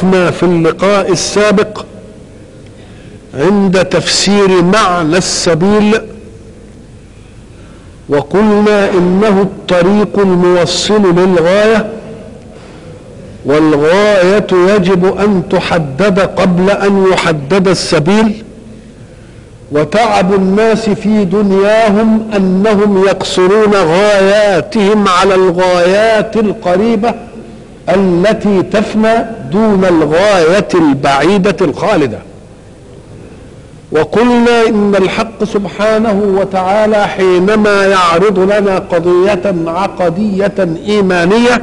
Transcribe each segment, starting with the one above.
وقفنا في اللقاء السابق عند تفسير معنى السبيل وقلنا انه الطريق الموصل للغايه والغايه يجب ان تحدد قبل ان يحدد السبيل وتعب الناس في دنياهم انهم يقصرون غاياتهم على الغايات القريبه التي تفنى دون الغايه البعيده الخالده وقلنا ان الحق سبحانه وتعالى حينما يعرض لنا قضيه عقديه ايمانيه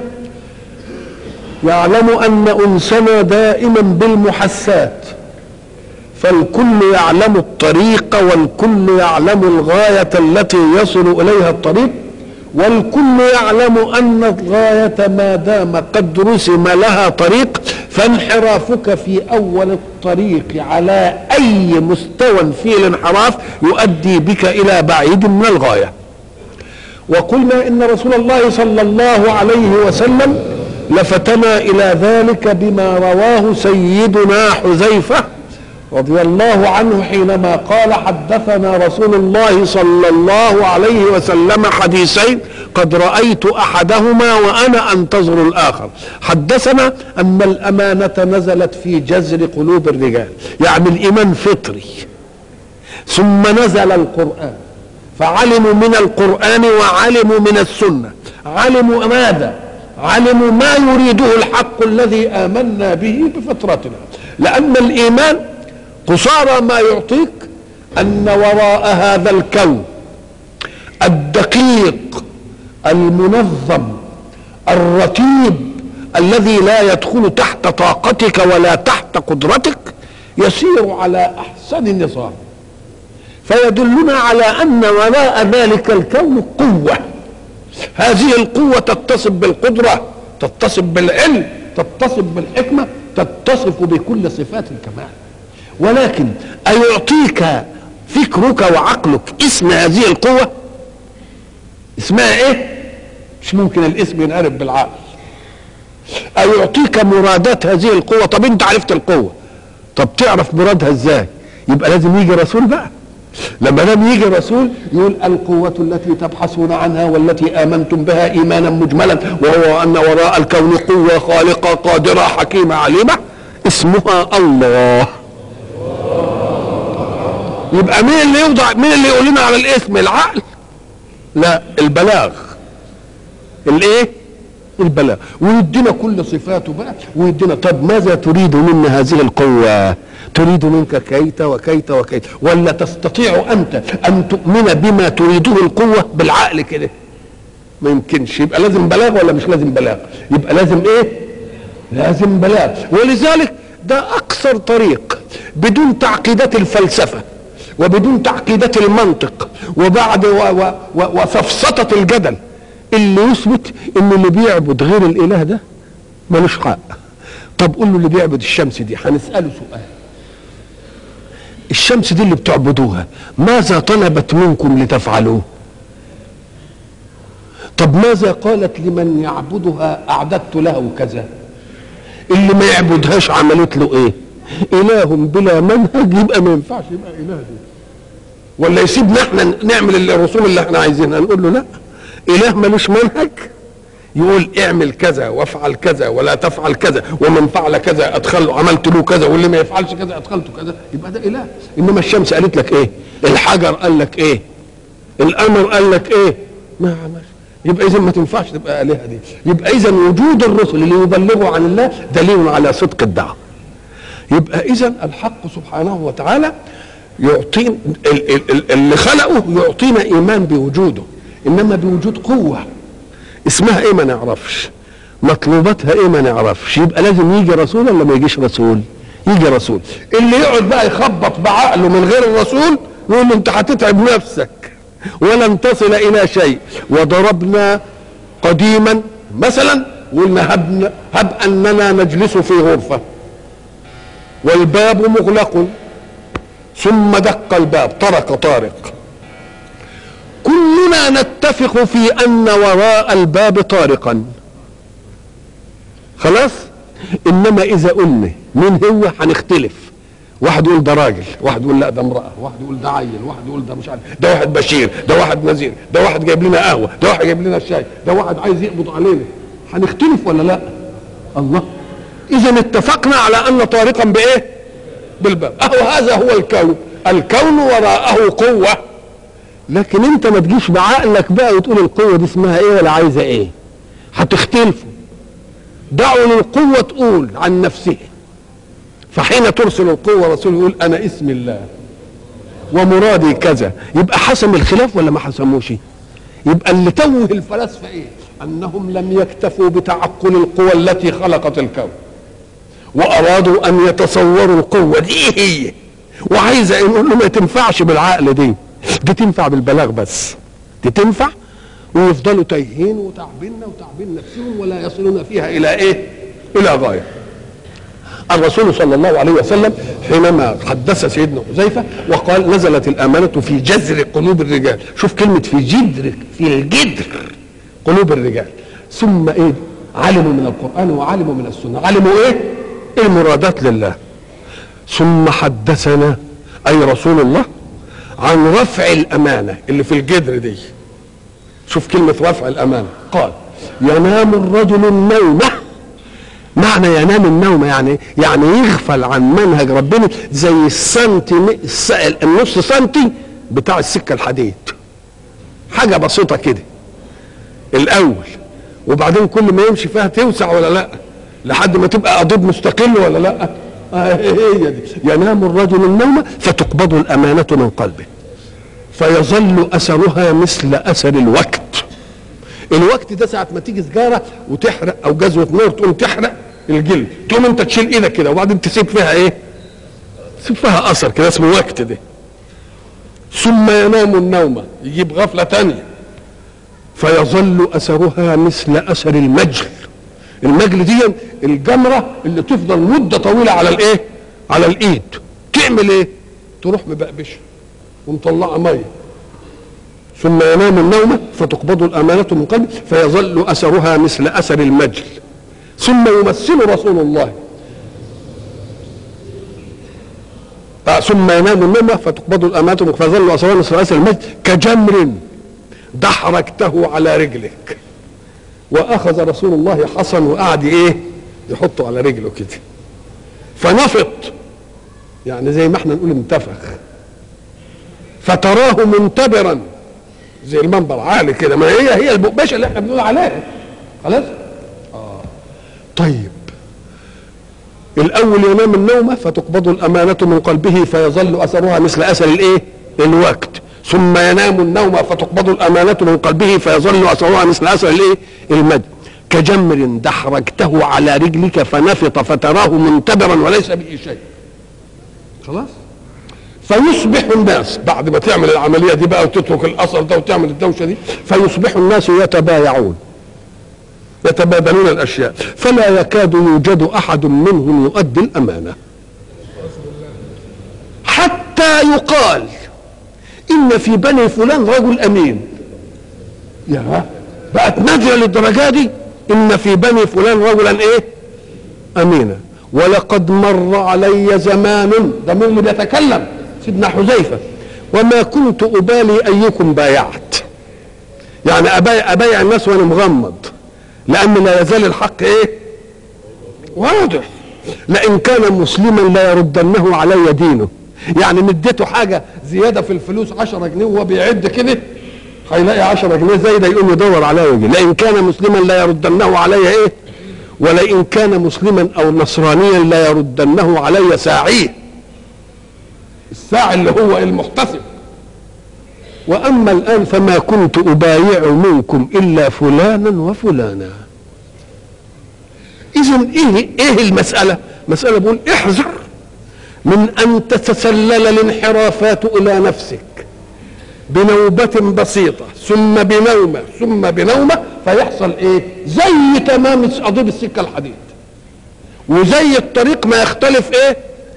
يعلم ان انسنا دائما بالمحسات فالكل يعلم الطريق والكل يعلم الغايه التي يصل اليها الطريق والكل يعلم ان الغايه ما دام قد رسم لها طريق فانحرافك في اول الطريق على اي مستوى في الانحراف يؤدي بك الى بعيد من الغايه وقلنا ان رسول الله صلى الله عليه وسلم لفتنا الى ذلك بما رواه سيدنا حذيفه رضي الله عنه حينما قال حدثنا رسول الله صلى الله عليه وسلم حديثين قد رأيت أحدهما وأنا أنتظر الآخر حدثنا أن الأمانة نزلت في جزر قلوب الرجال يعني الإيمان فطري ثم نزل القرآن فعلموا من القرآن وعلموا من السنة علموا ماذا علموا ما يريده الحق الذي آمنا به بفطرتنا لأن الإيمان قصارى ما يعطيك ان وراء هذا الكون الدقيق المنظم الرتيب الذي لا يدخل تحت طاقتك ولا تحت قدرتك يسير على احسن نظام فيدلنا على ان وراء ذلك الكون قوه هذه القوه تتصف بالقدره تتصف بالعلم تتصف بالحكمه تتصف بكل صفات الكمال ولكن أيعطيك فكرك وعقلك اسم هذه القوة اسمها ايه مش ممكن الاسم ينعرف بالعقل أيعطيك مرادات هذه القوة طب انت عرفت القوة طب تعرف مرادها ازاي يبقى لازم يجي رسول بقى لما لم يجي رسول يقول القوة التي تبحثون عنها والتي آمنتم بها إيمانا مجملا وهو أن وراء الكون قوة خالقة قادرة حكيمة عليمة اسمها الله يبقى مين اللي يوضع مين اللي يقول لنا على الاسم العقل لا البلاغ الايه البلاغ ويدينا كل صفاته بقى ويدينا طب ماذا تريد منا هذه القوة تريد منك كيت وكيت وكيت ولا تستطيع انت ان تؤمن بما تريده القوة بالعقل كده ما يمكنش يبقى لازم بلاغ ولا مش لازم بلاغ يبقى لازم ايه لازم بلاغ ولذلك ده اقصر طريق بدون تعقيدات الفلسفه وبدون تعقيدات المنطق وبعد و و و وسفسطة الجدل اللي يثبت ان اللي بيعبد غير الاله ده ملوش حق طب قول له اللي بيعبد الشمس دي هنساله سؤال الشمس دي اللي بتعبدوها ماذا طلبت منكم لتفعلوه طب ماذا قالت لمن يعبدها اعددت له كذا اللي ما يعبدهاش عملت له ايه اله بلا منهج يبقى ما ينفعش يبقى اله دي ولا يسيبنا احنا نعمل الرسوم اللي احنا عايزينها نقول له لا اله ملوش منهج يقول اعمل كذا وافعل كذا ولا تفعل كذا ومن فعل كذا ادخله عملت له كذا واللي ما يفعلش كذا ادخلته كذا يبقى ده اله انما الشمس قالت لك ايه الحجر قال لك ايه القمر قال لك ايه ما عملش يبقى اذا ما تنفعش تبقى الهه دي يبقى اذا وجود الرسل اللي يبلغوا عن الله دليل على صدق الدعوه يبقى اذا الحق سبحانه وتعالى يعطينا اللي خلقه يعطينا ايمان بوجوده انما بوجود قوه اسمها ايه ما نعرفش مطلوباتها ايه ما نعرفش يبقى لازم يجي رسول ولا ما يجيش رسول يجي رسول اللي يقعد بقى يخبط بعقله من غير الرسول يقول له انت هتتعب نفسك ولن تصل الى شيء وضربنا قديما مثلا قلنا هب, هب اننا نجلس في غرفه والباب مغلق ثم دق الباب طرق طارق كلنا نتفق في ان وراء الباب طارقا خلاص انما اذا قلنا مين هو هنختلف واحد يقول ده راجل واحد يقول لا ده امراه واحد يقول ده عيل واحد يقول ده مش عارف ده واحد بشير ده واحد نذير ده واحد جايب لنا قهوه ده واحد جايب لنا شاي ده واحد عايز يقبض علينا هنختلف ولا لا الله اذا اتفقنا على ان طارقا بايه بالباب اهو هذا هو الكون الكون وراءه قوه لكن انت ما تجيش بعقلك بقى وتقول القوه دي اسمها ايه ولا عايزه ايه هتختلفوا دعوا للقوه تقول عن نفسها فحين ترسل القوه رسول يقول انا اسم الله ومرادي كذا يبقى حسم الخلاف ولا ما حسموش يبقى اللي توه الفلاسفه ايه انهم لم يكتفوا بتعقل القوى التي خلقت الكون وارادوا ان يتصوروا القوه دي ايه هي وعايزه يقول له ما تنفعش بالعقل دي دي تنفع بالبلاغ بس دي تنفع ويفضلوا تايهين وتعبين وتعبين نفسهم ولا يصلون فيها الى ايه الى غايه الرسول صلى الله عليه وسلم حينما حدث سيدنا حذيفه وقال نزلت الامانه في جذر قلوب الرجال شوف كلمه في جذر في الجذر قلوب الرجال ثم ايه علموا من القران وعلموا من السنه علموا ايه المرادات لله ثم حدثنا اي رسول الله عن رفع الامانه اللي في الجذر دي شوف كلمه رفع الامانه قال ينام الرجل النومه معنى ينام النوم يعني يعني يغفل عن منهج ربنا زي السنتي النص سنتي بتاع السكه الحديد حاجه بسيطه كده الاول وبعدين كل ما يمشي فيها توسع ولا لا لحد ما تبقى قضيب مستقل ولا لا آه هي دي ينام الرجل النوم فتقبض الامانه من قلبه فيظل اثرها مثل اثر الوقت الوقت ده ساعه ما تيجي سجاره وتحرق او جزوه نار تقوم تحرق الجلد تقوم انت تشيل ايدك كده وبعدين تسيب فيها ايه تسيب فيها اثر كده اسمه وقت ده ثم ينام النوم يجيب غفله تانية فيظل اثرها مثل اثر المجل المجل دي الجمره اللي تفضل مده طويله على الايه على الايد تعمل ايه تروح مبقبشه ومطلعه ميه ثم ينام النوم فتقبض الأمانة من قلبه فيظل أثرها مثل أثر المجل ثم يمثل رسول الله ثم ينام النوم فتقبض الأمانة فيظل أثرها مثل أثر المجل كجمر دحرجته على رجلك وأخذ رسول الله حصن وقعد إيه يحطه على رجله كده فنفط يعني زي ما احنا نقول انتفخ فتراه منتبرا زي المنبر عالي كده ما هي هي البقبشه اللي احنا بنقول عليها خلاص اه طيب الاول ينام النوم فتقبض الامانه من قلبه فيظل اثرها مثل اثر الايه الوقت ثم ينام النوم فتقبض الامانه من قلبه فيظل اثرها مثل اثر الايه المد كجمر دحرجته على رجلك فنفط فتراه منتبرا وليس به شيء خلاص فيصبح الناس بعد ما تعمل العمليه دي بقى وتترك الاثر ده وتعمل الدوشه دي فيصبح الناس يتبايعون يتبادلون الاشياء فلا يكاد يوجد احد منهم يؤدي الامانه حتى يقال ان في بني فلان رجل امين يا بقت نادره للدرجه دي ان في بني فلان رجلا ايه امينا ولقد مر علي زمان ده مين اللي بيتكلم سيدنا حذيفة وما كنت أبالي أيكم بايعت يعني أبايع, أبايع الناس وأنا مغمض لأن لا يزال الحق إيه واضح لئن كان مسلما لا يردنه علي دينه يعني مديته حاجة زيادة في الفلوس عشرة جنيه وهو بيعد كده هيلاقي عشرة جنيه زايدة يقوم يدور عليا ويجي لئن كان مسلما لا يردنه علي ايه ولئن كان مسلما او نصرانيا لا يردنه علي ساعيه الساعي اللي هو المحتسب واما الان فما كنت ابايع منكم الا فلانا وفلانا اذا ايه ايه المساله مساله بقول احذر من ان تتسلل الانحرافات الى نفسك بنوبة بسيطة ثم بنومة ثم بنومة فيحصل ايه زي تمام قضيب السكة الحديد وزي الطريق ما يختلف ايه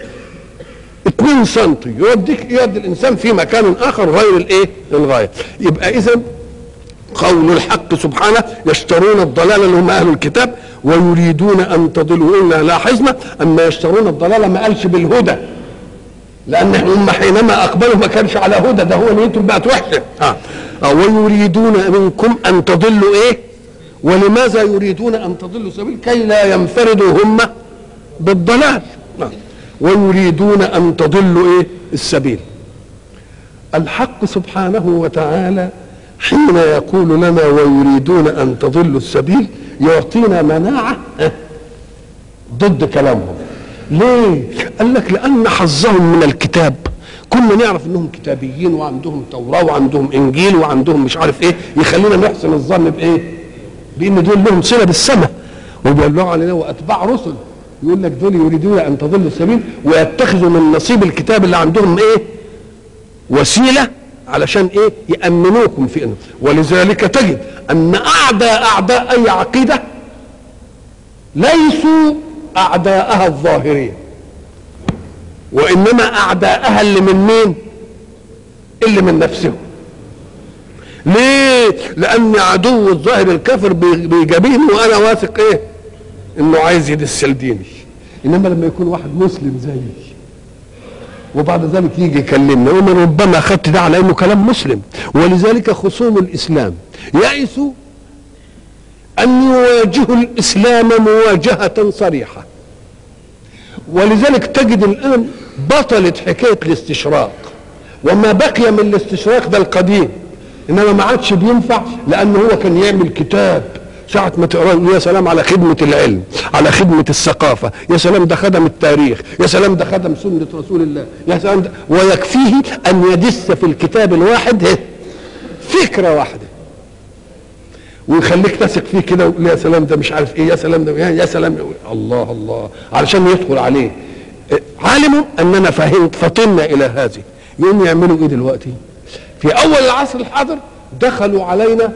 2 سم يوديك يودي الانسان في مكان اخر غير الايه الغايه يبقى اذا قول الحق سبحانه يشترون الضلال اللي هم اهل الكتاب ويريدون ان تضلوا إنا لاحظنا اما يشترون الضلاله ما قالش بالهدى لان هم حينما اقبلوا ما كانش على هدى ده هو نيتهم بقت وحشه آه. آه. ويريدون منكم ان تضلوا ايه ولماذا يريدون ان تضلوا سبيل كي لا ينفردوا هم بالضلال آه. ويريدون ان تضلوا ايه السبيل الحق سبحانه وتعالى حين يقول لنا ويريدون ان تضلوا السبيل يعطينا مناعه ضد كلامهم ليه قال لك لان حظهم من الكتاب كنا نعرف انهم كتابيين وعندهم توراه وعندهم انجيل وعندهم مش عارف ايه يخلينا نحسن الظن بايه بان دول لهم صله بالسماء وبيبلغوا علينا واتباع رسل يقول لك دول يريدون ان تضلوا السبيل ويتخذوا من نصيب الكتاب اللي عندهم ايه وسيله علشان ايه يامنوكم في انه ولذلك تجد ان اعداء اعداء اي عقيده ليسوا اعداءها الظاهرين وانما اعداءها اللي من مين اللي من نفسهم ليه لان عدو الظاهر الكافر بيجابهني وانا واثق ايه انه عايز يدس ديني انما لما يكون واحد مسلم زيي وبعد ذلك يجي يكلمنا ومن ربما اخذت ده على انه كلام مسلم ولذلك خصوم الاسلام يئسوا ان يواجهوا الاسلام مواجهه صريحه ولذلك تجد الان بطلت حكايه الاستشراق وما بقي من الاستشراق ده القديم انما ما عادش بينفع لان هو كان يعمل كتاب ساعة ما تقرا يا سلام على خدمة العلم على خدمة الثقافة يا سلام ده خدم التاريخ يا سلام ده خدم سنة رسول الله يا سلام ده ويكفيه أن يدس في الكتاب الواحد فكرة واحدة ويخليك تثق فيه كده ويقول يا سلام ده مش عارف ايه يا سلام ده يا سلام الله الله علشان يدخل عليه علموا اننا فهمت فطنا الى هذه يقوم يعملوا ايه دلوقتي في اول العصر الحاضر دخلوا علينا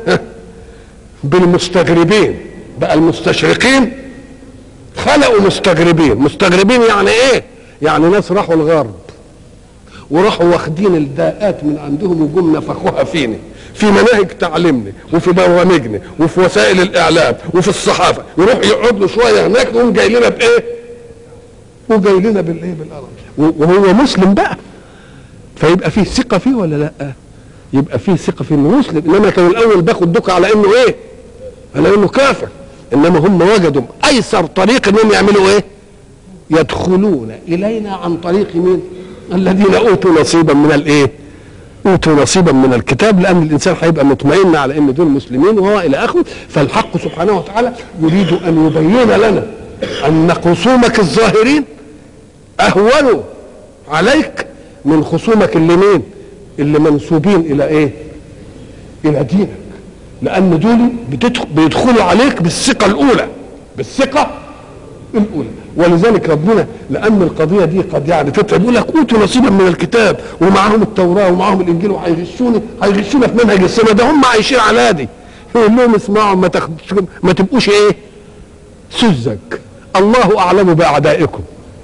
بالمستغربين بقى المستشرقين خلقوا مستغربين مستغربين يعني ايه يعني ناس راحوا الغرب وراحوا واخدين الداءات من عندهم وجم نفخوها فينا في مناهج تعليمنا وفي برامجنا وفي وسائل الاعلام وفي الصحافه يروح يقعد له شويه هناك يقوم جاي لنا بايه؟ وجاي لنا بالايه؟ بالقلم وهو مسلم بقى فيبقى فيه ثقه فيه ولا لا؟ يبقى فيه ثقه في انه مسلم انما كانوا الاول باخد دكه على انه ايه؟ على انه كافر انما هم وجدوا ايسر طريق انهم يعملوا ايه؟ يدخلون الينا عن طريق مين؟ الذين اوتوا نصيبا من الايه؟ اوتوا نصيبا من الكتاب لان الانسان هيبقى مطمئن على ان دول مسلمين وهو الى اخره فالحق سبحانه وتعالى يريد ان يبين لنا ان خصومك الظاهرين اهونوا عليك من خصومك اللي مين؟ اللي منسوبين الى ايه الى دينك لان دول بيدخلوا عليك بالثقه الاولى بالثقه الاولى ولذلك ربنا لان القضيه دي قد يعني تتعب يقول لك اوتوا نصيبا من الكتاب ومعاهم التوراه ومعاهم الانجيل وهيغشوني هيغشونا في منهج السنه ده هم عايشين على دي يقول لهم اسمعوا ما ما تبقوش ايه سذج الله اعلم باعدائكم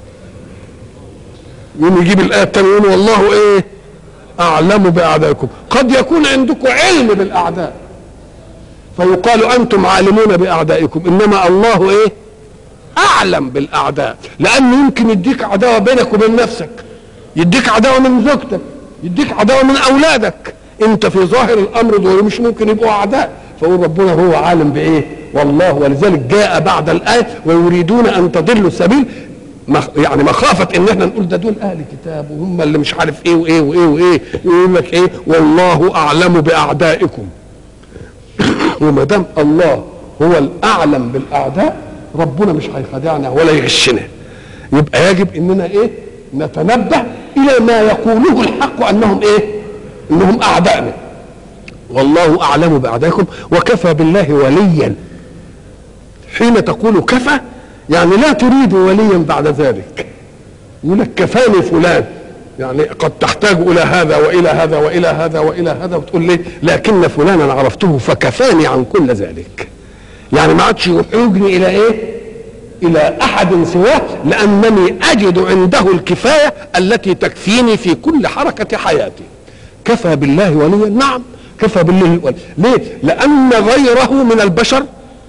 يقوم يجيب الايه الثانيه يقول والله ايه اعلم باعدائكم قد يكون عندكم علم بالاعداء فيقال انتم عالمون باعدائكم انما الله ايه اعلم بالاعداء لانه يمكن يديك عداوه بينك وبين نفسك يديك عداوه من زوجتك يديك عداوه من اولادك انت في ظاهر الامر دول مش ممكن يبقوا اعداء فقول ربنا هو عالم بايه والله ولذلك جاء بعد الايه ويريدون ان تضلوا السبيل يعني مخافة ان احنا نقول ده دول اهل كتاب وهم اللي مش عارف ايه وايه وايه وايه يقول لك ايه والله اعلم باعدائكم وما دام الله هو الاعلم بالاعداء ربنا مش هيخدعنا ولا يغشنا يبقى يجب اننا ايه نتنبه الى ما يقوله الحق انهم ايه انهم اعدائنا والله اعلم باعدائكم وكفى بالله وليا حين تقول كفى يعني لا تريد وليا بعد ذلك يقول لك كفاني فلان يعني قد تحتاج الى هذا والى هذا والى هذا والى هذا وتقول لي لكن فلانا عرفته فكفاني عن كل ذلك يعني ما عادش يحوجني الى ايه الى احد سواه لانني اجد عنده الكفايه التي تكفيني في كل حركه حياتي كفى بالله وليا نعم كفى بالله وليا ليه لان غيره من البشر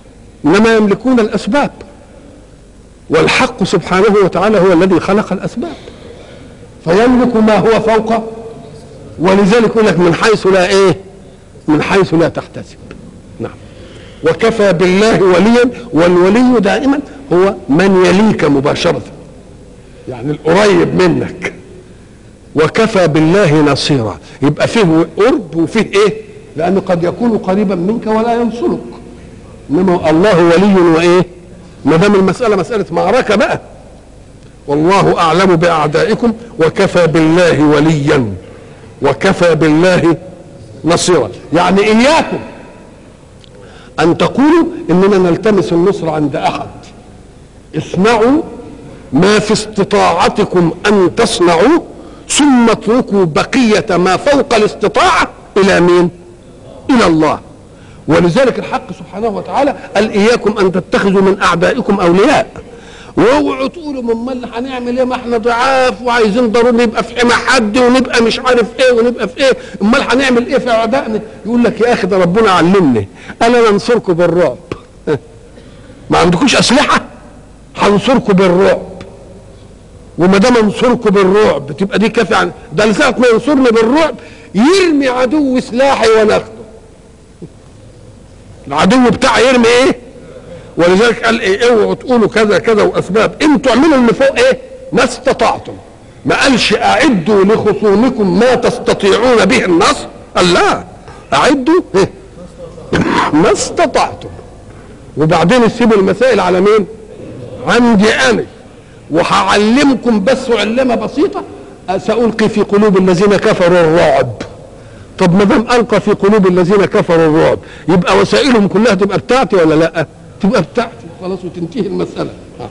انما يملكون الاسباب والحق سبحانه وتعالى هو الذي خلق الاسباب فيملك ما هو فوق ولذلك يقول لك من حيث لا ايه من حيث لا تحتسب نعم وكفى بالله وليا والولي دائما هو من يليك مباشرة يعني القريب منك وكفى بالله نصيرا يبقى فيه قرب وفيه ايه لانه قد يكون قريبا منك ولا ينصرك انما الله ولي وايه ما دام المساله مساله معركه بقى والله اعلم باعدائكم وكفى بالله وليا وكفى بالله نصيرا يعني اياكم ان تقولوا اننا نلتمس النصر عند احد اصنعوا ما في استطاعتكم ان تصنعوا ثم اتركوا بقيه ما فوق الاستطاعه الى مين الى الله ولذلك الحق سبحانه وتعالى قال اياكم ان تتخذوا من اعدائكم اولياء واوعوا تقولوا امال هنعمل ايه ما احنا ضعاف وعايزين ضروري نبقى في حمى حد ونبقى مش عارف ايه ونبقى في ايه امال هنعمل ايه في اعدائنا يقول لك يا اخي ده ربنا علمني انا ننصركم بالرعب ما عندكوش اسلحه هنصركم بالرعب وما دام انصركم بالرعب تبقى دي كافيه عن ده لساعه ما ينصرني بالرعب يرمي عدو سلاحي وناخده العدو بتاعي يرمي ايه ولذلك قال ايه اوعوا تقولوا كذا كذا واسباب انتوا اعملوا اللي فوق ايه ما استطعتم ما قالش اعدوا لخصومكم ما تستطيعون به النصر قال لا اعدوا إيه؟ ما استطعتم وبعدين تسيبوا المسائل على مين عندي انا وهعلمكم بس علمه بسيطه سالقي في قلوب الذين كفروا الرعب طب ما دام القى في قلوب الذين كفروا الرعب يبقى وسائلهم كلها تبقى بتاعتي ولا لا تبقى بتاعتي خلاص وتنتهي المساله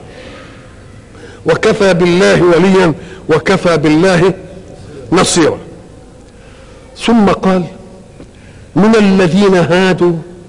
وكفى بالله وليا وكفى بالله نصيرا ثم قال من الذين هادوا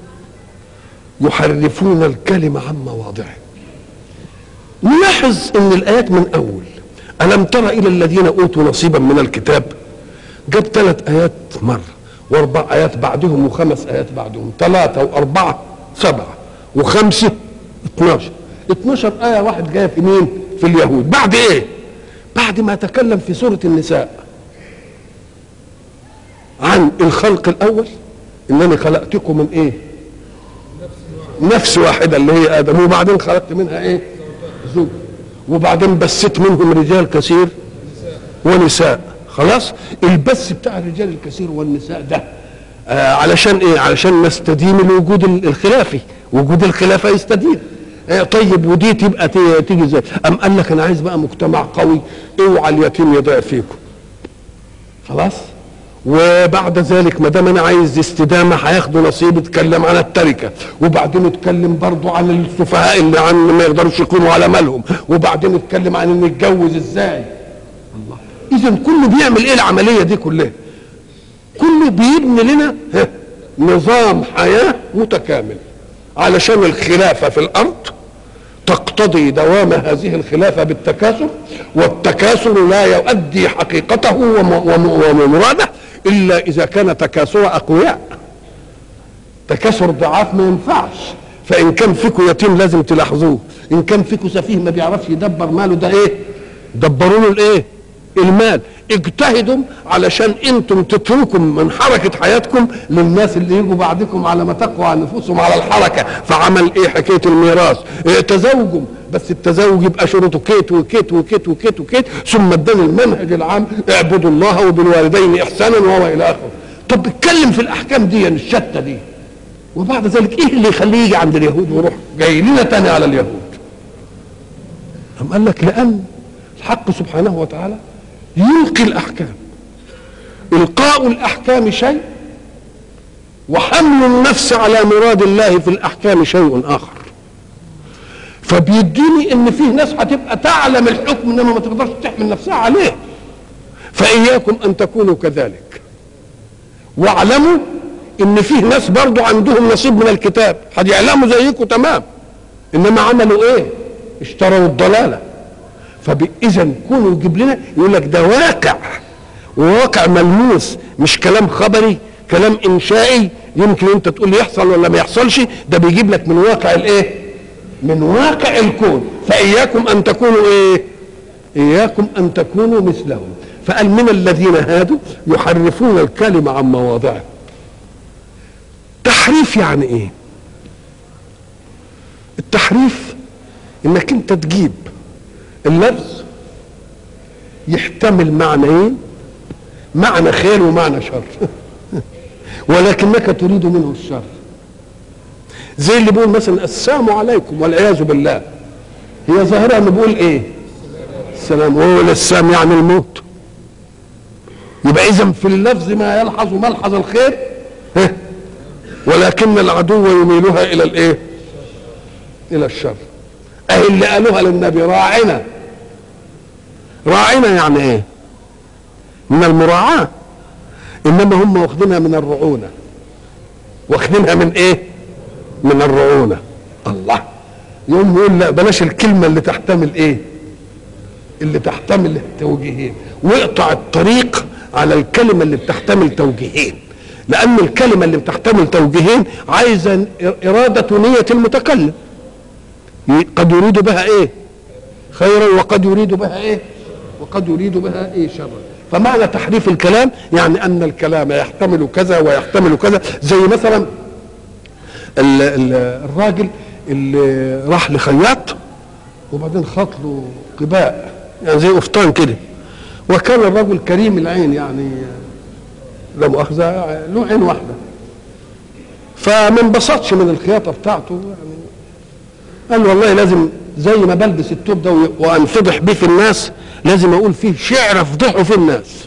يحرفون الكلم عن مواضعه نلاحظ ان الايات من اول الم تر الى الذين اوتوا نصيبا من الكتاب جاب ثلاث ايات مره واربع ايات بعدهم وخمس ايات بعدهم ثلاثه واربعه سبعه وخمسه 12 12 ايه واحد جايه في مين في اليهود بعد ايه بعد ما تكلم في سوره النساء عن الخلق الاول انني خلقتكم من ايه نفس واحدة اللي هي آدم وبعدين خلقت منها إيه؟ زوج وبعدين بثت منهم رجال كثير ونساء خلاص البث بتاع الرجال الكثير والنساء ده آه علشان ايه علشان نستدين الوجود الخلافي وجود الخلافه يستدين آه طيب ودي تبقى تيجي ازاي ام قال لك انا عايز بقى مجتمع قوي اوعى اليتيم يضيع فيكم خلاص وبعد ذلك ما دام انا عايز استدامه هياخدوا نصيب اتكلم عن التركه وبعدين اتكلم برضو عن السفهاء اللي عن ما يقدروش يكونوا على مالهم وبعدين اتكلم عن ان نتجوز ازاي الله اذا كله بيعمل ايه العمليه دي كلها كله بيبني لنا نظام حياه متكامل علشان الخلافه في الارض تقتضي دوام هذه الخلافه بالتكاثر والتكاثر لا يؤدي حقيقته ومراده الا اذا كان تكاثر اقوياء تكاثر ضعاف ما ينفعش فان كان فيكم يتيم لازم تلاحظوه ان كان فيكم سفيه ما بيعرفش يدبر ماله ده ايه دبروا له الايه المال اجتهدوا علشان انتم تتركوا من حركه حياتكم للناس اللي يجوا بعدكم على ما تقوى عن نفوسهم على الحركه فعمل ايه حكايه الميراث إيه تزوجوا بس التزوج يبقى شروطه كيت وكيت وكيت وكيت وكيت ثم اداني المنهج العام اعبدوا الله وبالوالدين احسانا وهو الى اخره طب اتكلم في الاحكام دي الشتى دي وبعد ذلك ايه اللي يخليه يجي عند اليهود ويروح جاي لنا تاني على اليهود أم قال لك لان الحق سبحانه وتعالى يلقي الاحكام القاء الاحكام شيء وحمل النفس على مراد الله في الاحكام شيء اخر فبيديني ان فيه ناس هتبقى تعلم الحكم انما ما تقدرش تحمل نفسها عليه فاياكم ان تكونوا كذلك واعلموا ان فيه ناس برضو عندهم نصيب من الكتاب هيعلموا زيكم تمام انما عملوا ايه اشتروا الضلاله فاذا كونوا يجيب لنا يقول لك ده واقع وواقع ملموس مش كلام خبري كلام انشائي يمكن انت تقول لي يحصل ولا ما يحصلش ده بيجيب لك من واقع الايه من واقع الكون فإياكم أن تكونوا إيه إياكم أن تكونوا مثلهم فقال من الذين هادوا يحرفون الكلمة عن مواضعه تحريف يعني إيه التحريف إنك أنت تجيب اللفظ يحتمل معنيين معنى خير ومعنى شر ولكنك تريد منه الشر زي اللي بيقول مثلا السلام عليكم والعياذ بالله هي ظاهرة انه بيقول ايه السلام وهو السلام يعني الموت يبقى اذا في اللفظ ما يلحظ ملحظ الخير ها ولكن العدو يميلها الى الايه الى الشر اهي اللي قالوها للنبي راعنا راعنا يعني ايه من المراعاة انما هم واخدينها من الرعونة واخدينها من ايه من الرعونة الله يوم يقول لا بلاش الكلمة اللي تحتمل ايه اللي تحتمل توجيهين واقطع الطريق على الكلمة اللي بتحتمل توجيهين لأن الكلمة اللي بتحتمل توجيهين عايزة إرادة نية المتكلم قد يريد بها ايه خيرا وقد يريد بها ايه وقد يريد بها ايه شرا فمعنى تحريف الكلام يعني ان الكلام يحتمل كذا ويحتمل كذا زي مثلا ال ال الراجل اللي راح لخياط وبعدين خاط له قباء يعني زي قفطان كده وكان الرجل كريم العين يعني لا مؤاخذه له عين واحده فما انبسطش من الخياطه بتاعته يعني قال والله لازم زي ما بلبس التوب ده وانفضح بيه في الناس لازم اقول فيه شعر افضحه في الناس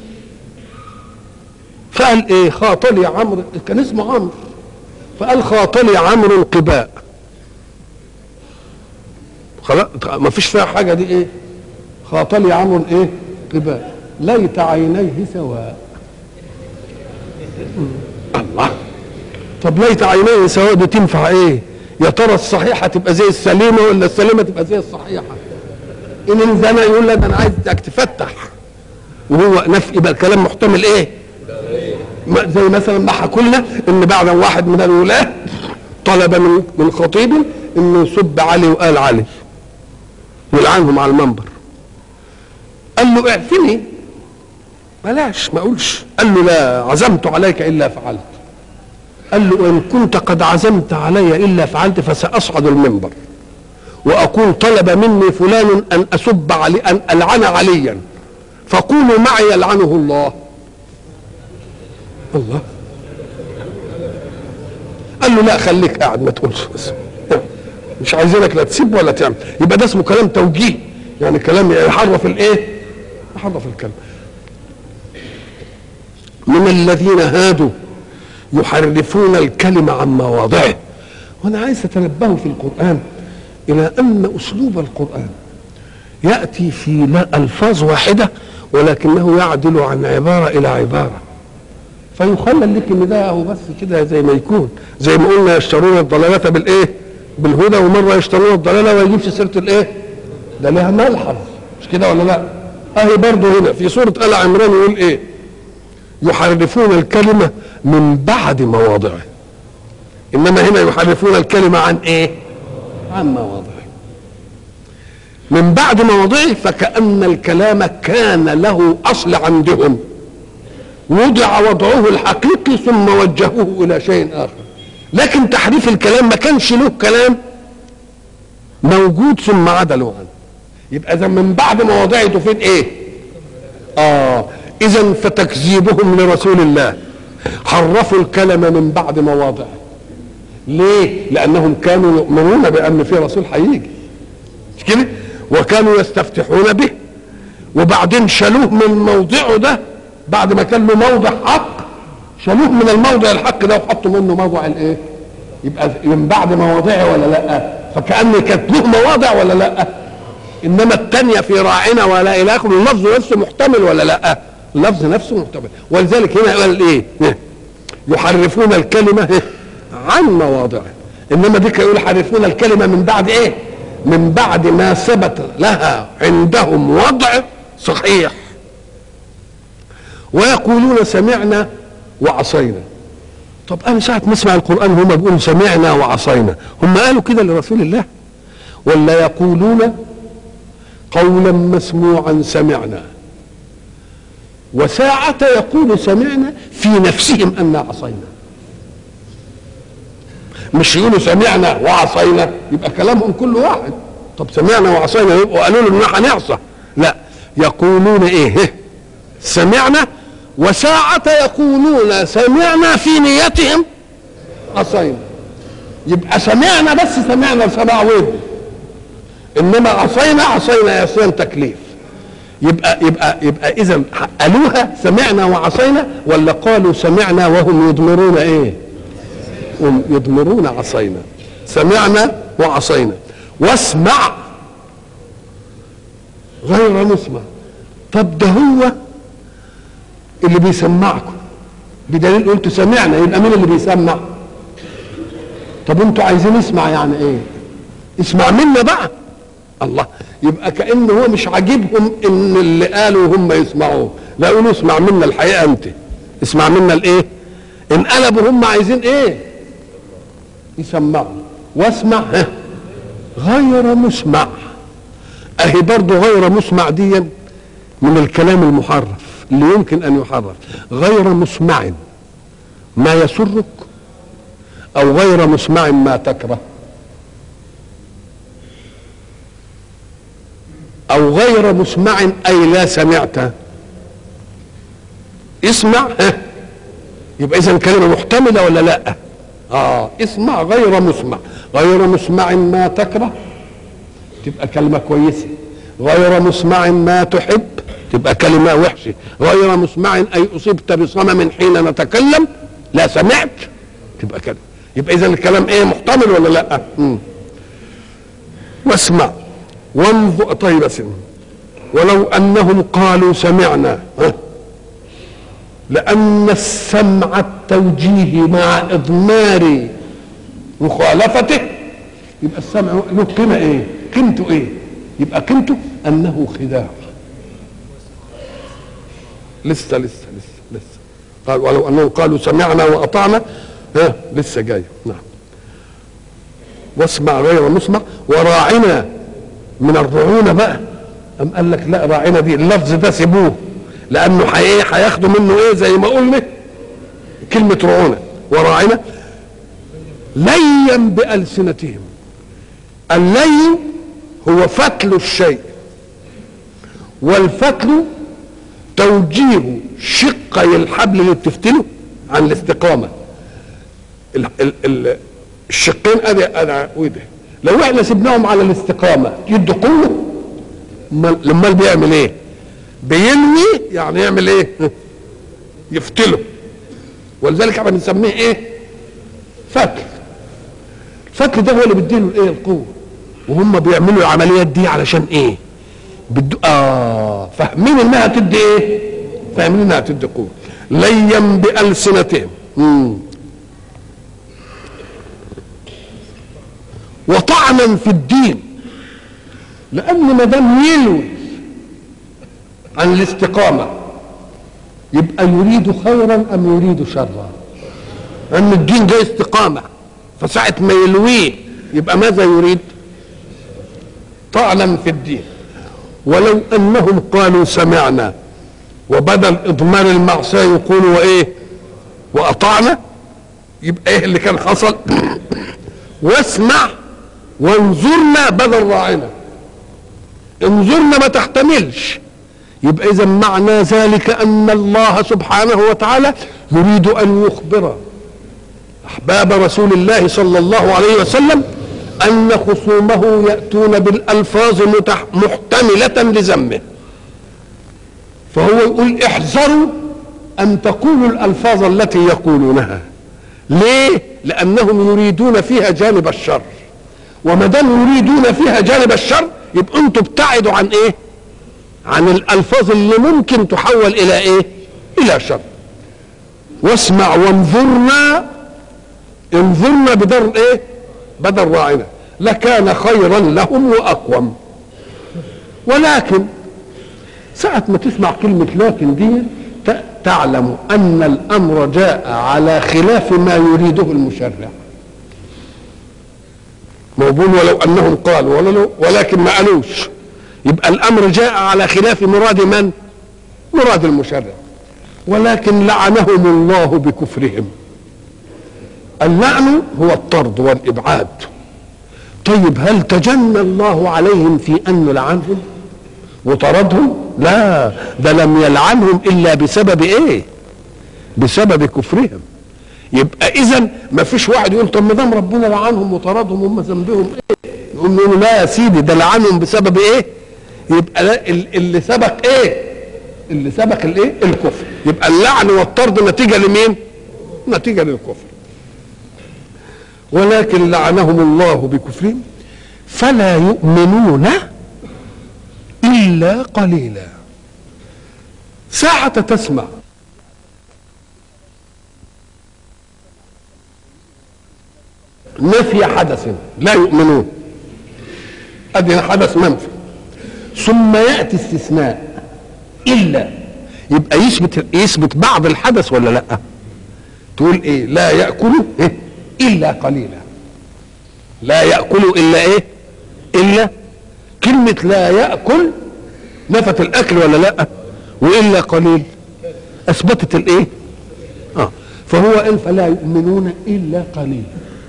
فقال ايه خاطلي عمرو كان اسمه عمرو فقال خاطلي عمرو قباء خلاص ما فيش فيها حاجه دي ايه خاطلي عمرو ايه قباء ليت عينيه سواء الله طب ليت عينيه سواء دي تنفع ايه يا ترى الصحيحه تبقى زي السليمه ولا السليمه تبقى زي الصحيحه ان انزنى يقول لك انا عايزك تفتح وهو نفي يبقى الكلام محتمل ايه زي مثلا ما حكوا لنا ان بعد واحد من الولاه طلب من من خطيب انه يسب علي وقال علي يلعنهم على المنبر قال له اعفني بلاش ما اقولش قال له لا عزمت عليك الا فعلت قال له ان كنت قد عزمت علي الا فعلت فساصعد المنبر واقول طلب مني فلان ان اسب علي ان العن عليا فقولوا معي يلعنه الله الله قال له لا خليك قاعد ما تقولش بس مش عايزينك لا تسيب ولا تعمل يبقى ده اسمه كلام توجيه يعني كلام يحرف الايه يحرف الكلام من الذين هادوا يحرفون الكلمة عن مواضعه وانا عايز اتنبهوا في القرآن الى ان اسلوب القرآن يأتي في لا الفاظ واحدة ولكنه يعدل عن عبارة الى عبارة فيخلل لك ان ده هو بس كده زي ما يكون زي ما قلنا يشترون الضلالة بالايه بالهدى ومرة يشترون الضلالة وما يجيبش سيرة الايه ده لها ملحظ مش كده ولا لا اهي برضه هنا في سورة آل عمران يقول ايه يحرفون الكلمة من بعد مواضعه انما هنا يحرفون الكلمة عن ايه عن مواضعه من بعد مواضعه فكأن الكلام كان له اصل عندهم وضع وضعه الحقيقي ثم وجهوه الى شيء اخر لكن تحريف الكلام ما كانش له كلام موجود ثم عدلوا عنه يبقى اذا من بعد مواضعه تفيد ايه اه اذا فتكذيبهم لرسول الله حرفوا الكلام من بعد مواضعه ليه لانهم كانوا يؤمنون بان في رسول هيجي مش كده وكانوا يستفتحون به وبعدين شالوه من موضعه ده بعد ما كان له موضع حق شالوه من الموضع الحق ده وحطوا منه موضع الايه يبقى من بعد مواضعه ولا لا فكأن كانت له مواضع ولا لا انما الثانيه في راعنا ولا الهكم اللفظ نفسه محتمل ولا لا اللفظ نفسه محتمل ولذلك هنا قال ايه يحرفون الكلمه عن مواضعه انما ديك يقول يحرفون الكلمه من بعد ايه من بعد ما ثبت لها عندهم وضع صحيح ويقولون سمعنا وعصينا طب انا ساعه ما اسمع القران هم بيقولوا سمعنا وعصينا هم قالوا كده لرسول الله ولا يقولون قولا مسموعا سمعنا وساعة يقول سمعنا في نفسهم أن عصينا مش يقولوا سمعنا وعصينا يبقى كلامهم كل واحد طب سمعنا وعصينا يبقوا قالوا له ان هنعصى لا يقولون ايه سمعنا وساعة يقولون سمعنا في نيتهم عصينا يبقى سمعنا بس سمعنا سمع ودن انما عصينا عصينا عصيان تكليف يبقى يبقى يبقى اذا قالوها سمعنا وعصينا ولا قالوا سمعنا وهم يضمرون ايه؟ هم يضمرون عصينا سمعنا وعصينا واسمع غير مسمع طب ده هو اللي بيسمعكم بدليل قلت سمعنا يبقى مين اللي بيسمع؟ طب انتوا عايزين نسمع يعني ايه؟ اسمع منا بقى الله يبقى كأن هو مش عاجبهم ان اللي قالوا هم يسمعوه لا يقولوا اسمع منا الحقيقة انت اسمع منا الايه انقلبوا هم عايزين ايه يسمعوا واسمع ها غير مسمع اهي برضه غير مسمع دي من الكلام المحرف اللي يمكن ان يحرف غير مسمع ما يسرك او غير مسمع ما تكره او غير مسمع اي لا سمعت اسمع ها يبقى اذا كلمه محتمله ولا لا اه اسمع غير مسمع غير مسمع ما تكره تبقى كلمه كويسه غير مسمع ما تحب تبقى كلمه وحشه غير مسمع اي اصبت بصمم حين نتكلم لا سمعت تبقى كلمه يبقى اذا الكلام ايه محتمل ولا لا مم. واسمع وانظر طيب بس ولو انهم قالوا سمعنا ها لان السمع التوجيه مع اضمار مخالفته يبقى السمع له قيمه ايه؟ قيمته ايه؟ يبقى قيمته انه خداع لسه لسه لسه لسه قال ولو انهم قالوا سمعنا واطعنا ها لسه جاي نعم واسمع غير مسمع وراعنا من الرعونة بقى أم قال لك لا راعنا دي اللفظ ده سيبوه لأنه حقيقي هياخدوا منه إيه زي ما قلنا كلمة رعونة وراعنا ليا بألسنتهم اللي هو فتل الشيء والفتل توجيه شقي الحبل اللي بتفتله عن الاستقامة ال ال ال الشقين ادي انا وده لو احنا سيبناهم على الاستقامه يدوا قوه لما بيعمل ايه بينوي يعني يعمل ايه يفتله ولذلك احنا بنسميه ايه فتل الفتل ده هو اللي بيديله الايه القوه وهم بيعملوا العمليات دي علشان ايه بدو اه فاهمين انها تدي ايه فاهمين انها تدي قوه ليا بالسنتهم مم. وطعنا في الدين لان ما دام يلوي عن الاستقامه يبقى يريد خيرا ام يريد شرا ان الدين ده استقامه فساعه ما يلويه يبقى ماذا يريد طعنا في الدين ولو انهم قالوا سمعنا وبدل اضمار المعصيه يقولوا وايه واطعنا يبقى ايه اللي كان حصل واسمع وانظرنا بدل راعنا انظرنا ما تحتملش يبقى اذا معنى ذلك ان الله سبحانه وتعالى يريد ان يخبر احباب رسول الله صلى الله عليه وسلم ان خصومه ياتون بالالفاظ متح محتمله لذمه فهو يقول احذروا ان تقولوا الالفاظ التي يقولونها ليه لانهم يريدون فيها جانب الشر وما دام يريدون فيها جانب الشر يبقى انتوا ابتعدوا عن ايه عن الالفاظ اللي ممكن تحول الى ايه الى شر واسمع وانظرنا انظرنا بدر ايه بدل راعنا لكان خيرا لهم واقوم ولكن ساعة ما تسمع كلمة لكن دي تعلم أن الأمر جاء على خلاف ما يريده المشرع موجود ولو انهم قالوا ولو ولكن ما قالوش يبقى الامر جاء على خلاف مراد من مراد المشرع ولكن لعنهم الله بكفرهم اللعن هو الطرد والابعاد طيب هل تجنى الله عليهم في ان لعنهم وطردهم لا ده لم يلعنهم الا بسبب ايه بسبب كفرهم يبقى اذا ما فيش واحد يقول طب ما دام ربنا لعنهم وطردهم هم ذنبهم ايه يقول له لا يا سيدي ده لعنهم بسبب ايه يبقى لا اللي سبق ايه اللي سبق الايه الكفر يبقى اللعن والطرد نتيجه لمين نتيجه للكفر ولكن لعنهم الله بكفرهم فلا يؤمنون الا قليلا ساعة تسمع نفي حدث لا يؤمنون ادي حدث منفي ثم ياتي استثناء الا يبقى يثبت يثبت بعض الحدث ولا لا تقول ايه لا ياكل إيه؟ الا قليلا لا ياكل الا ايه الا كلمه لا ياكل نفت الاكل ولا لا والا قليل اثبتت الايه اه فهو قال فلا يؤمنون الا قليلا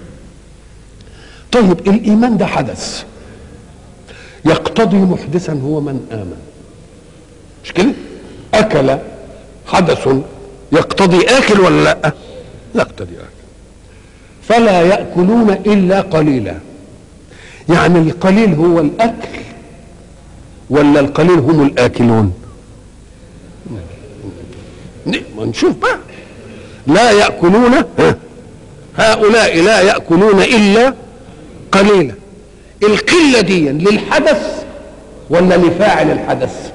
طيب الايمان ده حدث يقتضي محدثا هو من امن مش كده اكل حدث يقتضي اكل ولا لا يقتضي اكل فلا ياكلون الا قليلا يعني القليل هو الاكل ولا القليل هم الاكلون ما نشوف بقى لا ياكلون هؤلاء لا ياكلون الا قليلا القله دي للحدث ولا لفاعل الحدث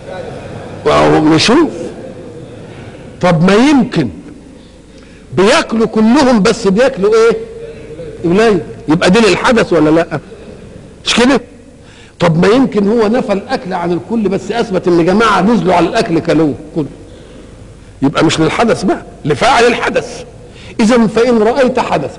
نشوف طب ما يمكن بياكلوا كلهم بس بياكلوا ايه قليل يبقى دي للحدث ولا لا مش كده طب ما يمكن هو نفى الاكل عن الكل بس اثبت ان جماعه نزلوا على الاكل كلوه كله يبقى مش للحدث بقى لفاعل الحدث اذا فان رايت حدثا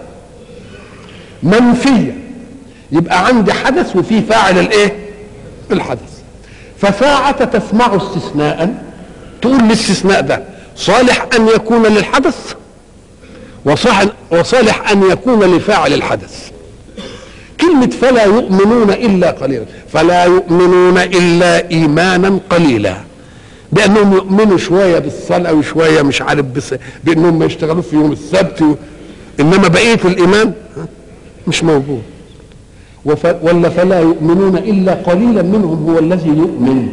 منفيا يبقى عندي حدث وفي فاعل الايه الحدث فساعة تسمع استثناء تقول الاستثناء ده صالح ان يكون للحدث وصح وصالح ان يكون لفاعل الحدث كلمة فلا يؤمنون إلا قليلا فلا يؤمنون إلا إيمانا قليلا بأنهم يؤمنوا شوية بالصلاة وشوية مش عارف بس بأنهم ما يشتغلوا في يوم السبت و... إنما بقية الإيمان مش موجود وف... ولا فلا يؤمنون إلا قليلا منهم هو الذي يؤمن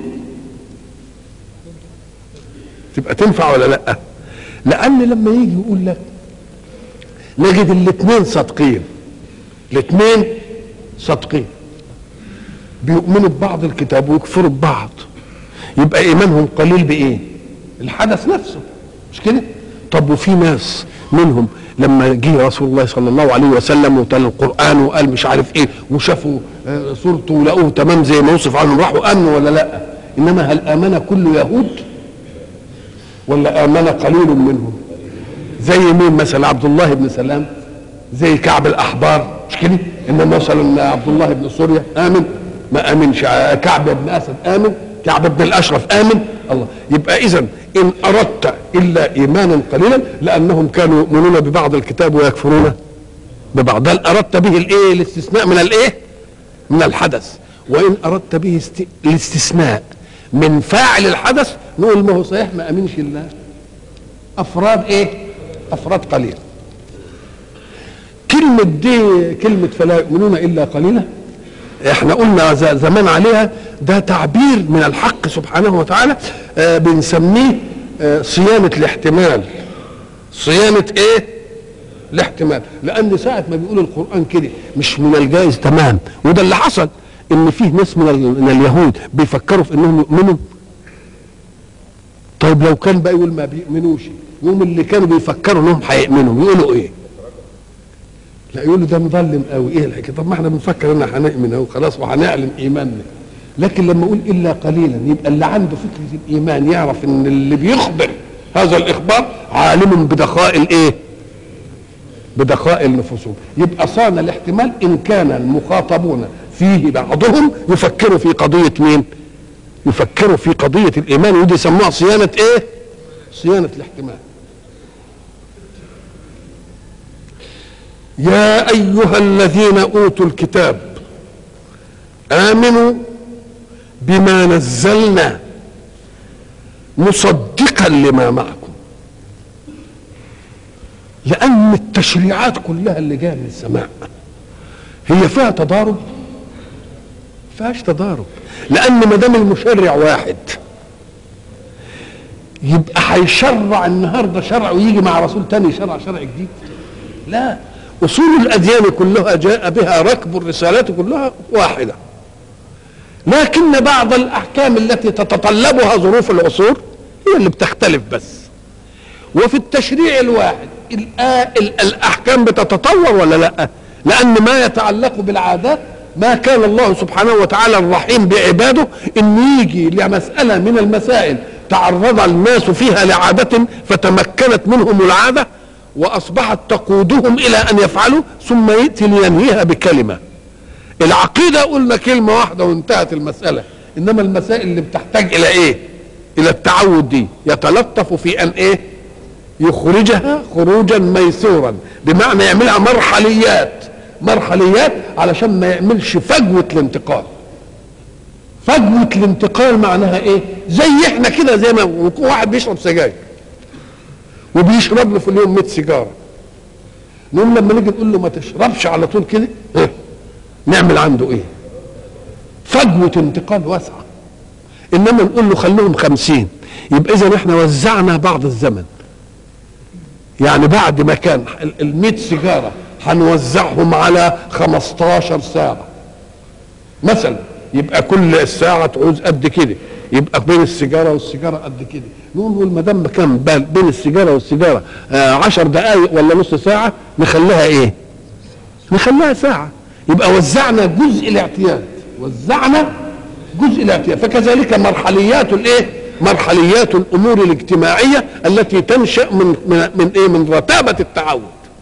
تبقى تنفع ولا لا لأن لما يجي يقول لك نجد الاثنين صادقين الاثنين صادقين بيؤمنوا ببعض الكتاب ويكفروا ببعض يبقى ايمانهم قليل بايه الحدث نفسه مش كده طب وفي ناس منهم لما جه رسول الله صلى الله عليه وسلم وتلا القران وقال مش عارف ايه وشافوا آه صورته ولقوه تمام زي ما وصف عنهم راحوا امنوا ولا لا انما هل امن كل يهود ولا امن قليل منهم زي مين مثلا عبد الله بن سلام زي كعب الاحبار مش كده انما مثلا عبد الله بن سوريا امن ما امنش كعب بن اسد امن كعب بن الاشرف امن الله يبقى اذا ان اردت الا ايمانا قليلا لانهم كانوا يؤمنون ببعض الكتاب ويكفرون ببعض بل اردت به الايه الاستثناء من الايه من الحدث وان اردت به است... الاستثناء من فاعل الحدث نقول ما هو صحيح ما امنش الله افراد ايه افراد قليل كلمة دي كلمة فلا يؤمنون إلا قليلا احنا قلنا زمان عليها ده تعبير من الحق سبحانه وتعالى آه بنسميه آه صيانة الاحتمال صيانة ايه الاحتمال لان ساعة ما بيقول القرآن كده مش من الجائز تمام وده اللي حصل ان فيه ناس من, من اليهود بيفكروا في انهم يؤمنوا طيب لو كان بقى يقول ما بيؤمنوش يوم اللي كانوا بيفكروا انهم هيؤمنوا يقولوا ايه لا يقولوا ده مظلم قوي ايه الحكايه طب ما احنا بنفكر ان هنؤمن اهو خلاص وهنعلن ايماننا لكن لما اقول الا قليلا يبقى اللي عنده فكره الايمان يعرف ان اللي بيخبر هذا الاخبار عالم بدقاء الايه بدقائق نفوسهم يبقى صان الاحتمال ان كان المخاطبون فيه بعضهم يفكروا في قضيه مين يفكروا في قضيه الايمان ودي يسموها صيانه ايه صيانه الاحتمال يا ايها الذين اوتوا الكتاب امنوا بما نزلنا مصدقا لما معكم لان التشريعات كلها اللي جايه من السماء هي فيها تضارب فيهاش تضارب لان ما دام المشرع واحد يبقى هيشرع النهارده شرع ويجي مع رسول تاني يشرع شرع جديد لا اصول الاديان كلها جاء بها ركب الرسالات كلها واحده لكن بعض الاحكام التي تتطلبها ظروف العصور هي اللي بتختلف بس وفي التشريع الواحد الاحكام بتتطور ولا لا لان ما يتعلق بالعادات ما كان الله سبحانه وتعالى الرحيم بعباده ان يجي لمساله من المسائل تعرض الناس فيها لعاده فتمكنت منهم العاده واصبحت تقودهم الى ان يفعلوا ثم ياتي لينهيها بكلمه العقيده قلنا كلمه واحده وانتهت المساله انما المسائل اللي بتحتاج الى ايه الى التعود دي يتلطف في ان ايه يخرجها خروجا ميسورا بمعنى يعملها مرحليات مرحليات علشان ما يعملش فجوه الانتقال فجوه الانتقال معناها ايه زي احنا كده زي ما واحد بيشرب سجاير وبيشرب له في اليوم 100 سيجاره نقوم لما نيجي نقول له ما تشربش على طول كده نعمل عنده ايه فجوه انتقال واسعه انما نقول له خليهم خمسين يبقى اذا احنا وزعنا بعض الزمن يعني بعد ما كان ال 100 سيجاره هنوزعهم على 15 ساعه مثلا يبقى كل الساعه تعوز قد كده يبقى بين السيجاره والسيجاره قد كده نقول ما دام كان بين السيجاره والسيجاره آه عشر دقائق ولا نص ساعه نخليها ايه؟ نخليها ساعه يبقى وزعنا جزء الاعتياد وزعنا جزء الاعتياد فكذلك مرحليات الايه؟ مرحليات الامور الاجتماعيه التي تنشا من من, من ايه؟ من رتابه التعود.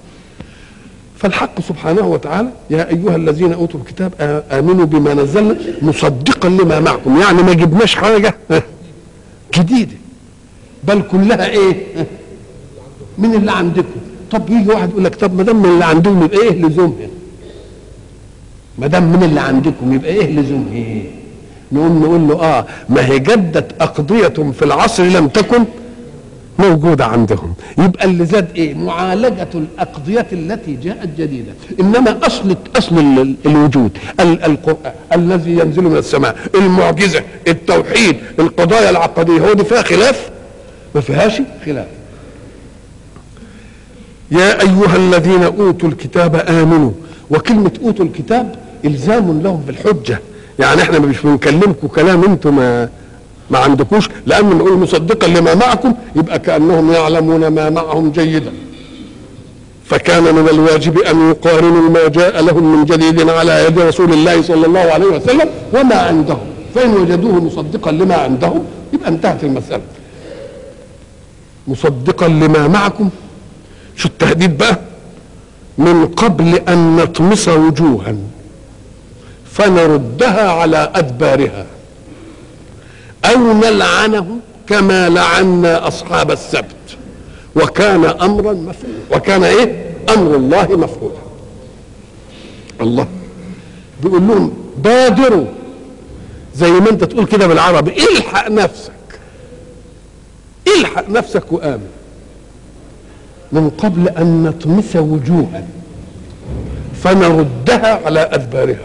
فالحق سبحانه وتعالى يا ايها الذين اوتوا الكتاب امنوا بما نزلنا مصدقا لما معكم يعني ما جبناش حاجه جديده بل كلها ايه؟ من اللي عندكم طب يجي واحد يقول لك طب ما دام من اللي عندهم يبقى ايه لزومها؟ ما دام من اللي عندكم يبقى ايه لزومها؟ إيه؟ نقوم نقول له اه ما هي جدت اقضيه في العصر لم تكن موجودة عندهم يبقى اللي زاد ايه معالجة الأقضية التي جاءت جديدة إنما أصل أصل الوجود القرآن الذي ينزل من السماء المعجزة التوحيد القضايا العقدية هو دي فيها خلاف ما فيهاش خلاف يا أيها الذين أوتوا الكتاب آمنوا وكلمة أوتوا الكتاب إلزام لهم بالحجة يعني احنا مش بنكلمكم كلام انتم ما ما عندكوش لان نقول مصدقا لما معكم يبقى كانهم يعلمون ما معهم جيدا فكان من الواجب ان يقارنوا ما جاء لهم من جديد على يد رسول الله صلى الله عليه وسلم وما عندهم فان وجدوه مصدقا لما عندهم يبقى انتهت المساله مصدقا لما معكم شو التهديد بقى من قبل ان نطمس وجوها فنردها على ادبارها او نلعنه كما لعنا اصحاب السبت وكان امرا مفعولا وكان ايه امر الله مفعولا الله بيقول لهم بادروا زي ما انت تقول كده بالعربي الحق نفسك الحق نفسك وامن من قبل ان نطمس وجوها فنردها على ادبارها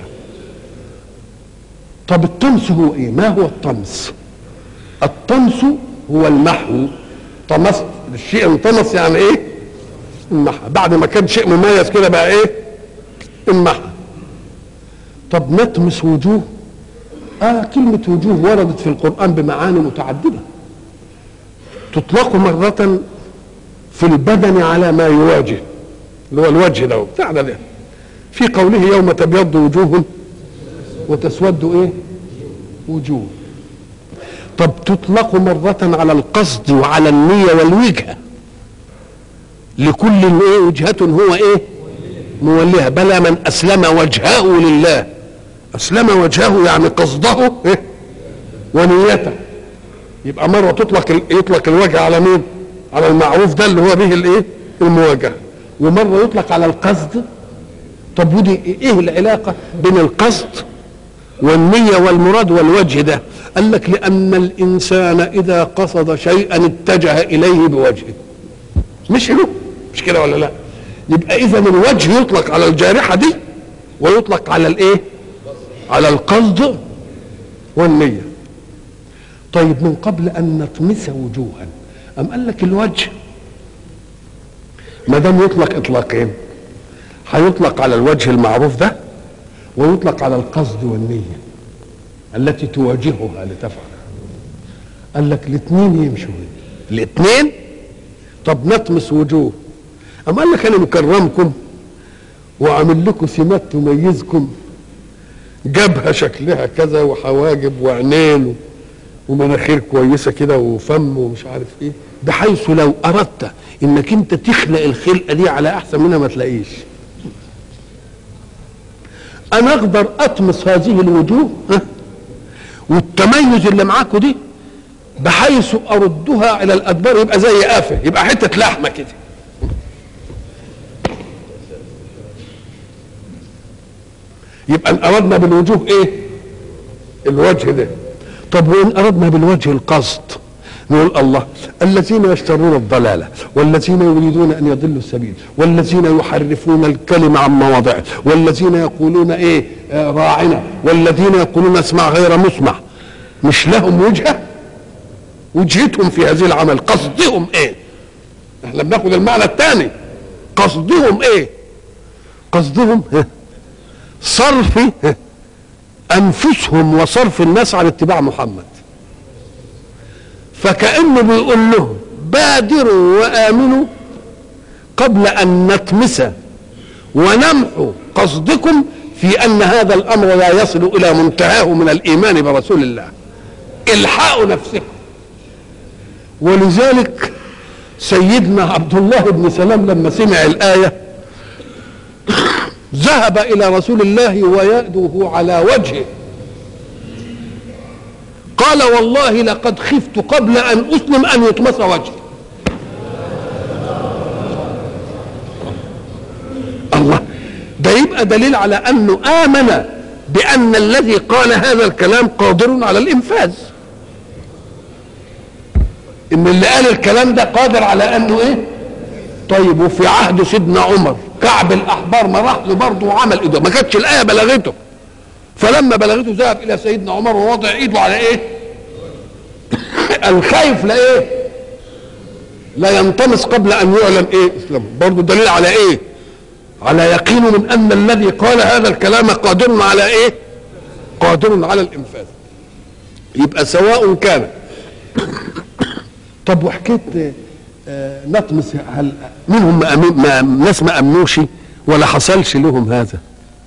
طب الطمس هو ايه ما هو الطمس الطمس هو المحو طمست الشيء انطمس يعني ايه انمحى بعد ما كان شيء مميز كده بقى ايه انمحى طب نطمس وجوه اه كلمة وجوه وردت في القرآن بمعاني متعددة تطلق مرة في البدن على ما يواجه اللي هو الوجه ده بتاعنا ده في قوله يوم تبيض وجوه وتسود ايه وجوه طب تطلق مرة على القصد وعلى النية والوجهة لكل ايه وجهة هو ايه موليها بلى من اسلم وجهه لله اسلم وجهه يعني قصده إيه؟ ونيته يبقى مره تطلق ال- يطلق الوجه على مين على المعروف ده اللي هو به الايه المواجهه ومره يطلق على القصد طب ودي ايه العلاقه بين القصد والنيه والمراد والوجه ده قال لك لان الانسان اذا قصد شيئا اتجه اليه بوجهه مش له مش كده ولا لا يبقى اذا الوجه يطلق على الجارحه دي ويطلق على الايه على القصد والنيه طيب من قبل ان نطمس وجوها ام قال لك الوجه ما دام يطلق اطلاقين هيطلق على الوجه المعروف ده ويطلق على القصد والنيه التي تواجهها لتفعل قال لك الاثنين يمشوا الاثنين طب نطمس وجوه أم قال لك أنا مكرمكم وعامل لكم سمات تميزكم جبهة شكلها كذا وحواجب وعينين ومناخير كويسة كده وفم ومش عارف ايه بحيث لو أردت إنك أنت تخلق الخلقة دي على أحسن منها ما تلاقيش أنا أقدر أطمس هذه الوجوه ها والتميز اللي معاكم دي بحيث أردها إلى الأدبار يبقى زي قافة يبقى حتة لحمة كده يبقى ان اردنا بالوجوه ايه الوجه ده طب وان اردنا بالوجه القصد نقول الله الذين يشترون الضلالة والذين يريدون أن يضلوا السبيل والذين يحرفون الكلم عن مواضعه والذين يقولون إيه آه راعنا والذين يقولون اسمع غير مسمع مش لهم وجهة وجهتهم في هذه العمل قصدهم إيه احنا بناخد المعنى الثاني قصدهم إيه قصدهم إيه؟ صرف انفسهم وصرف الناس عن اتباع محمد فكانه بيقول لهم بادروا وامنوا قبل ان نطمس ونمحو قصدكم في ان هذا الامر لا يصل الى منتهاه من الايمان برسول الله الحقوا نفسكم ولذلك سيدنا عبد الله بن سلام لما سمع الايه ذهب الى رسول الله ويده على وجهه قال والله لقد خفت قبل ان اسلم ان يطمس وجهي الله ده يبقى دليل على انه امن بان الذي قال هذا الكلام قادر على الانفاذ ان اللي قال الكلام ده قادر على انه ايه طيب وفي عهد سيدنا عمر كعب الاحبار ما راح له برضه وعمل ايده ما كانتش الايه بلغته فلما بلغته ذهب الى سيدنا عمر ووضع ايده على ايه الخايف لا ايه لا ينطمس قبل ان يعلن ايه اسلامه برضه دليل على ايه على يقين من ان الذي قال هذا الكلام قادر على ايه قادر على الانفاذ يبقى سواء كان طب وحكيت آه نطمس هل منهم ما أمن ما ناس ما امنوش ولا حصلش لهم هذا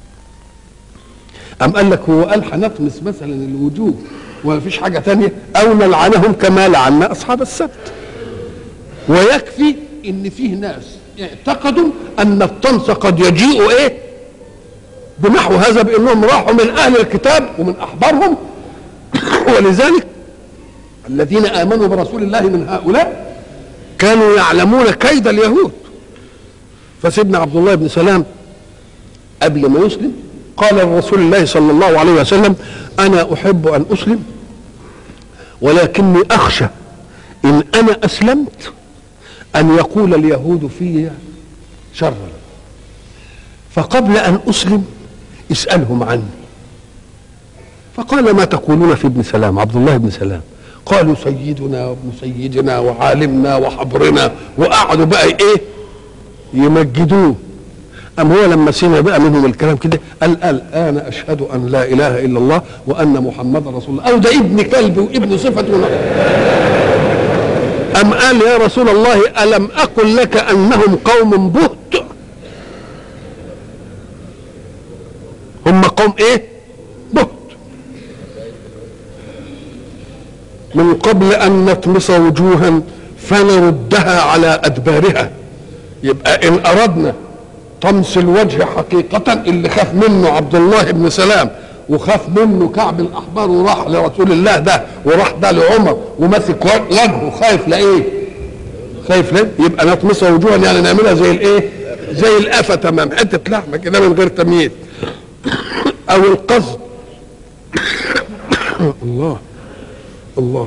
أم قال لك هو قال هنطمس مثلا الوجوه ولا فيش حاجة تانية أو نلعنهم كما لعنا أصحاب السبت ويكفي إن فيه ناس اعتقدوا أن الطمس قد يجيء إيه بنحو هذا بأنهم راحوا من أهل الكتاب ومن أحبارهم ولذلك الذين آمنوا برسول الله من هؤلاء كانوا يعلمون كيد اليهود فسيدنا عبد الله بن سلام قبل ما يسلم قال لرسول الله صلى الله عليه وسلم انا احب ان اسلم ولكني اخشى ان انا اسلمت ان يقول اليهود في شرا فقبل ان اسلم اسالهم عني فقال ما تقولون في ابن سلام عبد الله بن سلام قالوا سيدنا وابن سيدنا وعالمنا وحبرنا وقعدوا بقى ايه يمجدوه أم هو لما سمع بقى منهم الكلام كده قال الآن أشهد أن لا إله إلا الله وأن محمد رسول الله أو ده ابن كلب وابن صفة أم قال يا رسول الله ألم أقل لك أنهم قوم بهت هم قوم إيه بهت من قبل أن نطمس وجوها فنردها على أدبارها يبقى ان اردنا طمس الوجه حقيقة اللي خاف منه عبد الله بن سلام وخاف منه كعب الاحبار وراح لرسول الله ده وراح ده لعمر ومسك وجهه خايف لايه؟ خايف ليه؟ يبقى نطمسها وجوها يعني نعملها زي الايه؟ زي القفا تمام حته لحمه كده من غير تمييز او القصد الله الله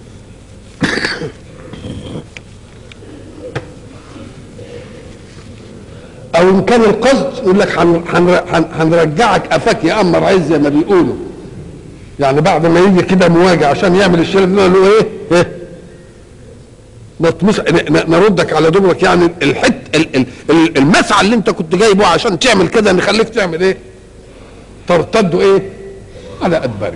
او ان كان القصد يقول لك هن- هن- هن- هنرجعك قفاك يا امر عز زي ما بيقولوا يعني بعد ما يجي كده مواجه عشان يعمل الشيء اللي له ايه؟ ايه؟ نطمس ن- ن- نردك على دبرك يعني الحت ال- ال- ال- المسعى اللي انت كنت جايبه عشان تعمل كده نخليك تعمل ايه؟ ترتدوا ايه؟ على ادباركم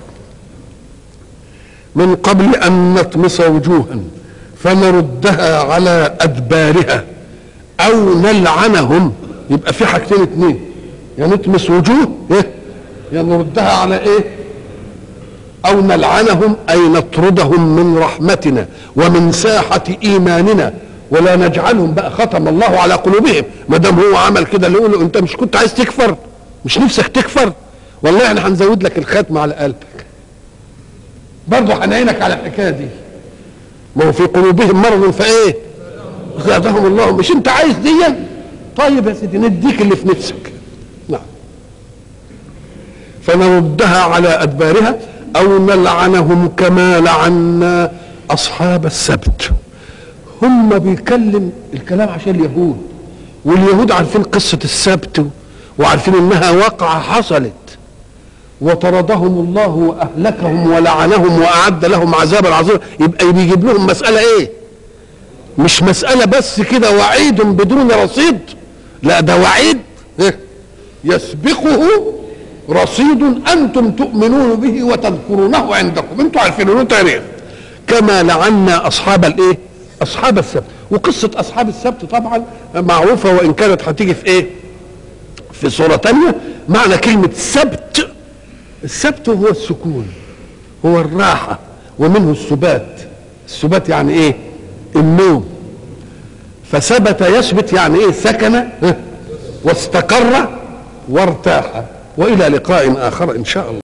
من قبل ان نطمس وجوها فنردها على ادبارها او نلعنهم يبقى في حاجتين اتنين يا نطمس وجوه ايه يا نردها على ايه او نلعنهم اي نطردهم من رحمتنا ومن ساحه ايماننا ولا نجعلهم بقى ختم الله على قلوبهم ما دام هو عمل كده اللي يقول له انت مش كنت عايز تكفر مش نفسك تكفر والله احنا هنزود لك الختم على قلبك برضه هنعينك على الحكايه دي ما هو في قلوبهم مرض فايه زادهم الله مش انت عايز دي طيب يا سيدي نديك اللي في نفسك نعم فنردها على ادبارها او نلعنهم كما لعنا اصحاب السبت هم بيكلم الكلام عشان اليهود واليهود عارفين قصه السبت وعارفين انها واقعه حصلت وطردهم الله واهلكهم ولعنهم واعد لهم عذابا عظيما يبقى بيجيب لهم مساله ايه مش مسألة بس كده وعيد بدون رصيد لا ده وعيد إيه؟ يسبقه رصيد أنتم تؤمنون به وتذكرونه عندكم أنتم عارفين له تاريخ كما لعنا أصحاب الإيه أصحاب السبت وقصة أصحاب السبت طبعا معروفة وإن كانت هتيجي في إيه في صورة تانية معنى كلمة سبت السبت هو السكون هو الراحة ومنه السبات السبات يعني ايه النوم فثبت يثبت يعني ايه سكن ها، واستقر وارتاح والى لقاء اخر ان شاء الله